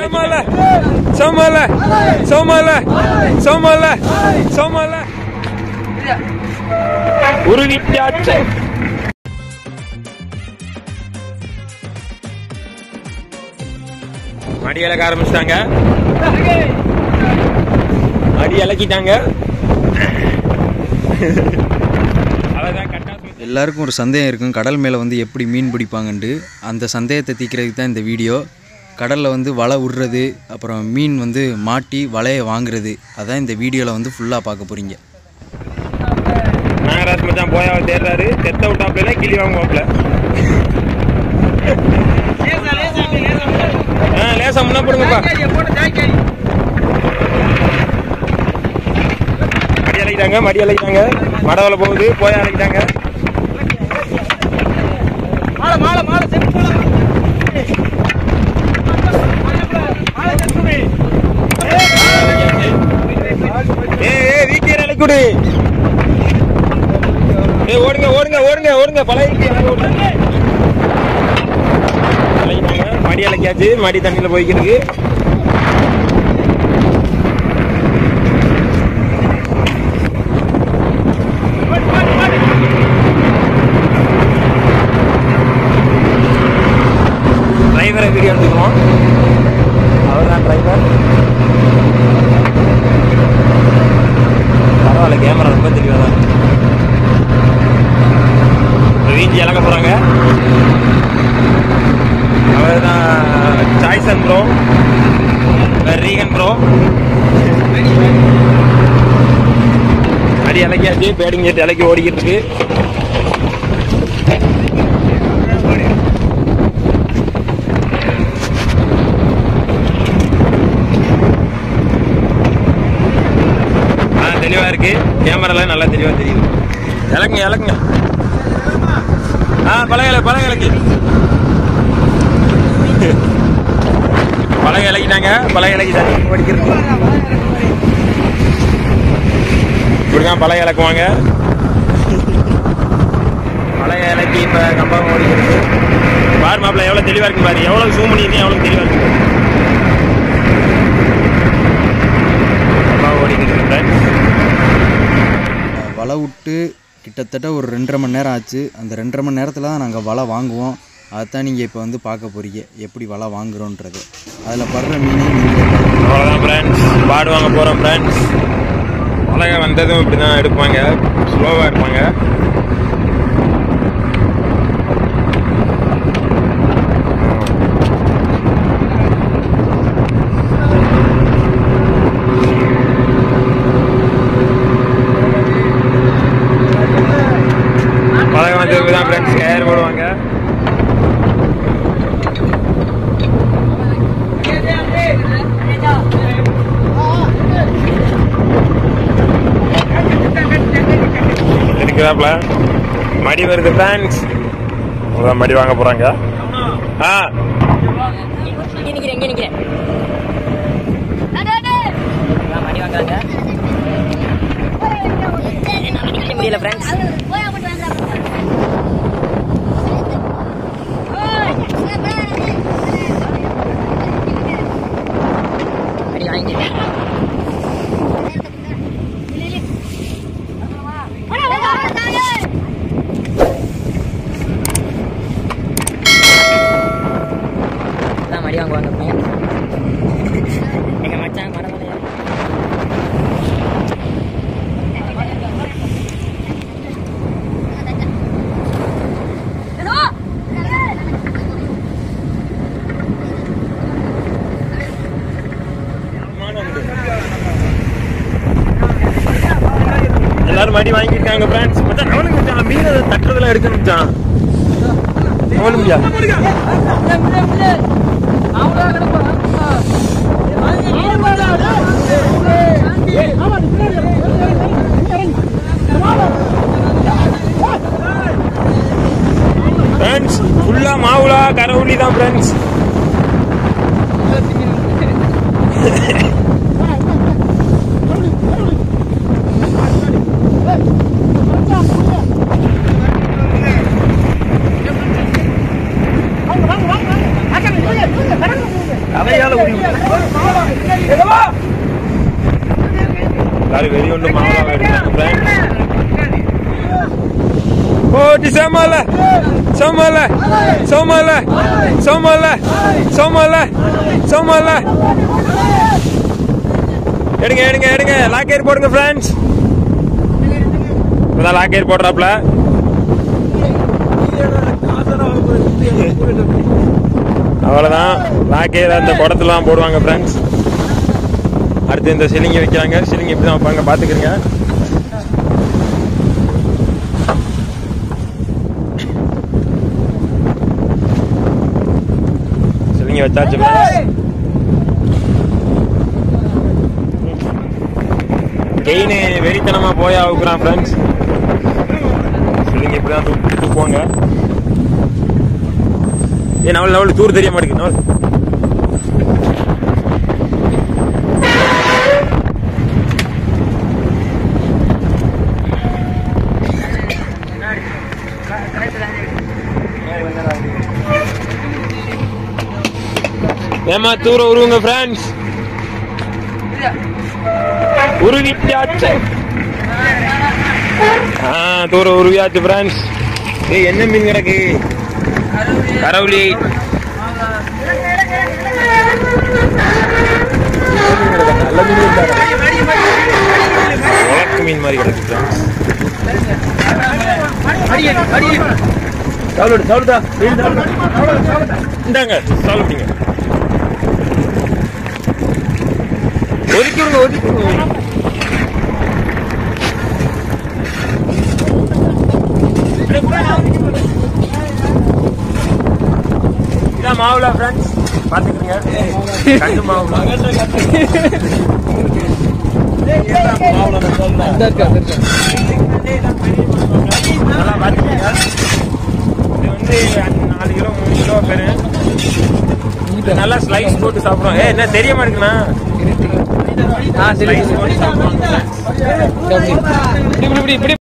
சோமால சோமால சோமால சோமால சோமால உருவிட்டாச்சு மடி இலக்க ஆரம்பிச்சிட்டாங்க மடி இலக்கிட்டாங்க அவ்வளவுதான் கட்டா எல்லாருக்கும் ஒரு சந்தேகம் இருக்கும் கடல் மேலே வந்து எப்படி மீன் பிடிப்பாங்கன்ட்டு அந்த சந்தேகத்தை தீக்கிறதுக்கு தான் இந்த வீடியோ கடலில் வந்து வலை விடுறது அப்புறம் மீன் வந்து மாட்டி வலையை வாங்குறது அதான் இந்த வீடியோவில் வந்து ஃபுல்லாக பார்க்க போகிறீங்க நாகராஜ் மச்சான் போய் அவர் தேடுறாரு செத்த விட்டாப்ல கிளி வாங்குவாப்ல ஆ லேசா முன்ன போடுங்கப்பா மடி அழைக்கிட்டாங்க மடி அழைக்கிட்டாங்க மடவலை போகுது போய் அழைக்கிட்டாங்க ஏ ஏ வீக்கீர் அழைக்குடு ஏ ஓடுங்க ஓடுங்க ஓடுங்க ஓடுங்க பழகிக்கு ஓடுங்க அழைக்கிட்டாங்க மடி அழைக்காச்சு மடி தண்ணியில் போய்க்கிருக்கு டிரைவரை வீடியோ எடுத்துக்குவோம் அவர் தான் டிரைவர் பரவாயில்ல கேமரா ரொம்ப தெளிவாக தான் இருக்கு. இப்ப வீஞ்சி இழக்க போகிறாங்க அவர் தான் சாய்சன் ப்ரோ ரீகன் ப்ரோ அடி இலக்கியாச்சு பேடிங் செட் இலக்கி ஓடிக்கிட்டு இருக்கு ஆ தெளிவா இருக்கு கேமரால நல்லா தெளிவா தெரியுது இலக்குங்க இலக்குங்க ஆ பழகல பழக இலக்கி பழக இலக்கிட்டாங்க பழக இலக்கி தண்ணி படிக்கிறது இப்படிதான் பழக இலக்குவாங்க பழைய இலக்கி இப்ப கம்பம் ஓடிக்கிறது பார் மாப்பிள்ள எவ்வளவு தெளிவா இருக்கு பாரு எவ்வளவு ஜூம் பண்ணிருக்கீங்க எவ்வளவு தெளிவா இருக்கு கம்பம் ஓடிக்கிட்டு இருக்கு friends. வலை விட்டு கிட்டத்தட்ட ஒரு ரெண்டரை மணி நேரம் ஆச்சு அந்த ரெண்டரை மணி நேரத்தில் தான் நாங்கள் வலை வாங்குவோம் அதைத்தான் நீங்கள் இப்போ வந்து பார்க்க போகிறீங்க எப்படி வலை வாங்குறோன்றது அதில் படுற மீனை நீங்களே பாருங்க. அவ்வளோதான் ஃப்ரெண்ட்ஸ் பாடுவாங்க போகிறோம் ஃப்ரெண்ட்ஸ் பழக வந்ததும் இப்படி தான் எடுப்பாங்க ஸ்லோவாக இருப்பாங்க பழக வந்ததுக்கு தான் ஃப்ரெண்ட்ஸ் ஏர் போடுவாங்க இருக்கிறாப்ல மடி வருது ஃப்ரெண்ட்ஸ் அதான் மடி வாங்க போறாங்க ஆ இங்க நிக்கிறேன் இங்க நிக்கிறேன் நான் மணி வாங்குறாங்க என்னால நிக்க முடியல ஃப்ரெண்ட்ஸ் மணி வாங்கிட்டேன் தான் மடி வாங்குவாங்க பையன் எங்க மச்சான் மரமலையா எல்லாரும் மடி வாங்கியிருக்காங்க ஃப்ரெண்ட்ஸ் மச்சான் அவனுக்கு மச்சான் மீன் அதை தட்டுறதுல எடுக்கணும் மச்சான் அவனுக்கு ஃப்ரெண்ட்ஸ் ஃபுல்லா மாவுலா கரவுளி தான் ஃப்ரெண்ட்ஸ் அவையா எல்லாரும் வெளிய வந்து மாவளம் எடுக்கிறாங்க friends. ஓட்டி சோமால சோமால சோமால சோமால சோமால சோமால எடுங்க எடுங்க எடுங்க லாக்கேர் போடுங்க ஃப்ரெண்ட்ஸ் இப்பதான் லாக்கேர் போடுறாப்ல அவ்வளோதான் லாக்கேர் அந்த குடத்துலாம் போடுவாங்க ஃப்ரெண்ட்ஸ் அடுத்து இந்த சிலிங்கி வைக்கிறாங்க சிலிங்கி இப்படி தான் வைப்பாங்க பார்த்துக்கிறங்க சிலிங்கி வச்சாச்சு ஃப்ரெண்ட்ஸ் கெயின் வெறித்தனமா போய் அவுக்குறான் ஃப்ரெண்ட்ஸ் சிலிங்கி இப்படி தான் தூக்கு தூக்குவாங்க ஏ நவல் நவல் தூர் தெரிய மாட்டேங்குது நவல் ஏமா தூர உருவுங்க ஃப்ரெண்ட்ஸ் உருவிட்டாச்சு ஆ தூர உருவியாச்சு ஃப்ரெண்ட்ஸ் ஏய் என்ன மீன் கிடக்கு கரவுலி நல்ல மீன் உலக்கு மீன் மாதிரி கிடக்கு ஃப்ரெண்ட்ஸ் சாப்பிடு சாப்பிடுதா இந்தாங்க சாப்பிட்டீங்க ஒதுக்கி விடுங்க ஒதுக்கி விடுங்க இதான் மாவுலா ஃப்ரெண்ட்ஸ் பார்த்துக்கிறீங்க கண்டு மாவுலா நல்லா பார்த்துக்கங்க இது வந்து அஞ்சு- நாலு கிலோ மூணு கிலோ பேரு இது நல்லா ஸ்லைஸ் போட்டு சாப்பிடுறோம் ஏ என்ன தெரிய மாட்டேங்குண்ணா ஸ்லைஸ் போட்டு சாப்பிடுறோம் இப்படி இப்படி இப்படி